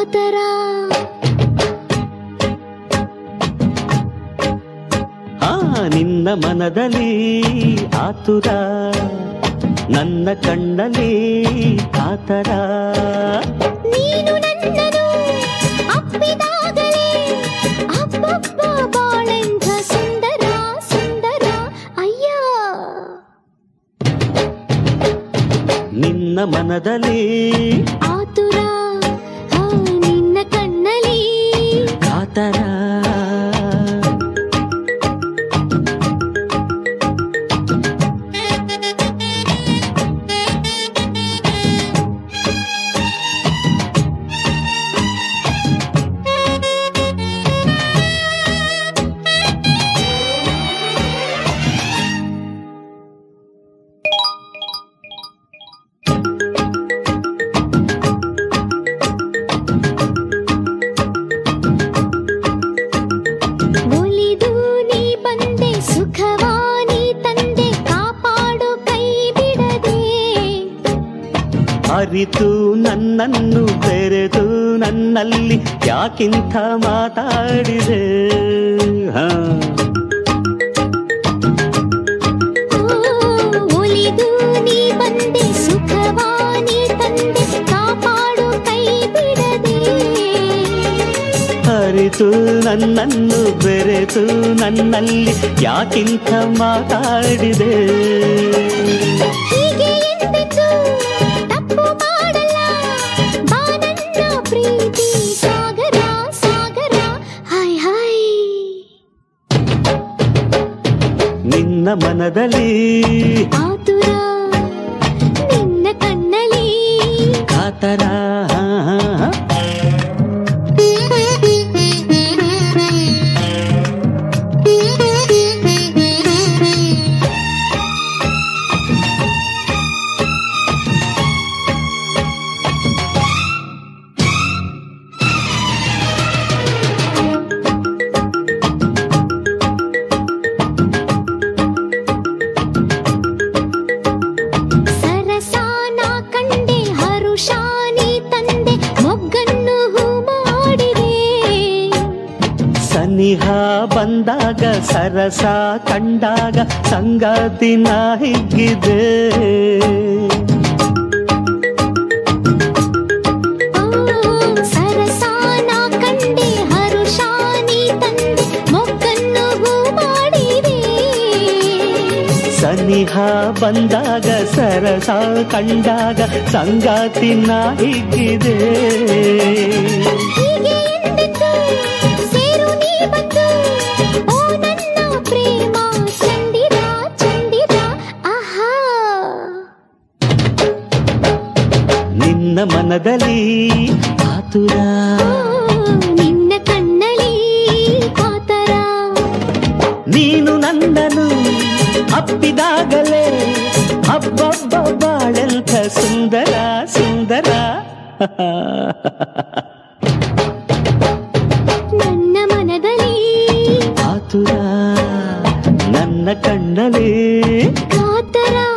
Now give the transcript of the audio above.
ಕಾತರ ಆ ನಿನ್ನ ಮನದಲ್ಲಿ ಆತುರ ನನ್ನ ಕಣ್ಣಲ್ಲಿ ಕಾತರ ನೀನು ನನ್ನನು ಅಪ್ಪಿದಾಗಲೇ ಅಪ್ಪಪ್ಪ ಬಾಳೆಂಥ ಸುಂದರ ಸುಂದರ ಅಯ್ಯ ನಿನ್ನ ಮನದಲ್ಲಿ ಆತುರ ಆ, ನಿನ್ನ ಕಣ್ಣಲ್ಲಿ ಕಾತರ ಒಲಿದು ನೀ ಬಂದೆ ಸುಖವಾನಿ ತಂದೆ ಕಾಪಾಡು ಕೈ ಬಿಡದೆ ಅರಿತು ನನ್ನನ್ನು ಬೆರೆತು ನನ್ನಲ್ಲಿ ಯಾಕಿಂತ ಮಾತಾಡಿದೆ ಹಾ ಒಲಿದು ನೀ ಬಂದೆ ಸುಖವಾನಿ ತಂದೆ ಕಾಪಾಡು ಕೈ ಬಿಡದೆ ಅರಿತು ನನ್ನನ್ನು ಬೆರೆತು ನನ್ನಲ್ಲಿ ಯಾಕಿಂತ ಮಾತಾಡಿದೆ ಹೀಗೆ ಎಂದೆಂದು ತಪ್ಪು ಮಾಡಲ್ಲ ಬಾ ನನ್ನ ಪ್ರೀತಿ ಸಾಗರ ಸಾಗರ ಹಾಯ್ ಹಾಯ್ ನಿನ್ನ ಮನದಲ್ಲಿ ಆತುರ ನಿನ್ನ ಕಣ್ಣಲ್ಲಿ ಕಾತರ ಹಾ, ಹಾ, ಹಾ. ಸರಸಾನ ಕಂಡೆ ಹರುಷಾನಿ ತಂದೆ ಮೊಗ್ಗನ್ನು ಹೂ ಮಾಡಿದೆ ಸನಿಹ ಬಂದಾಗ ಸರಸ ಕಂಡಾಗ ಸಂಗಾತಿನ ಹಿಗ್ಗಿದೆ ಆ, ಸರಸಾನ ಕಂಡೆ ಹರುಷಾನಿ ತಂದೆ ಮೊಗ್ಗನ್ನು ಹೂ ಮಾಡಿದೆ ಸನಿಹ ಬಂದಾಗ ಸರಸ ಕಂಡಾಗ ಸಂಗಾತಿನ ಹಿಗ್ಗಿದೆ ಹೀಗೆ ಎಂದೆಂದು ಸೇರು ನೀ ಬಂದು ಓ ನನ್ನ ಪ್ರೇಮ ಚಂದಿರ ಚಂದಿರ ಆಹಾ ನಿನ್ನ ಮನದಲ್ಲಿ ಆತುರ ಓ, ನಿನ್ನ ಕಣ್ಣಲ್ಲಿ ಕಾತರ ನೀನು ನನ್ನನು ಅಪ್ಪಿದಾಗಲೇ ಹಬ್ಬಬ್ಬ ಬಾಳೆಂಥ ಸುಂದರ ಸುಂದರ ನನ್ನ ಮನದಲ್ಲಿ ಆತುರ ನನ್ನ ಕಣ್ಣಲ್ಲಿ ಕಾತರ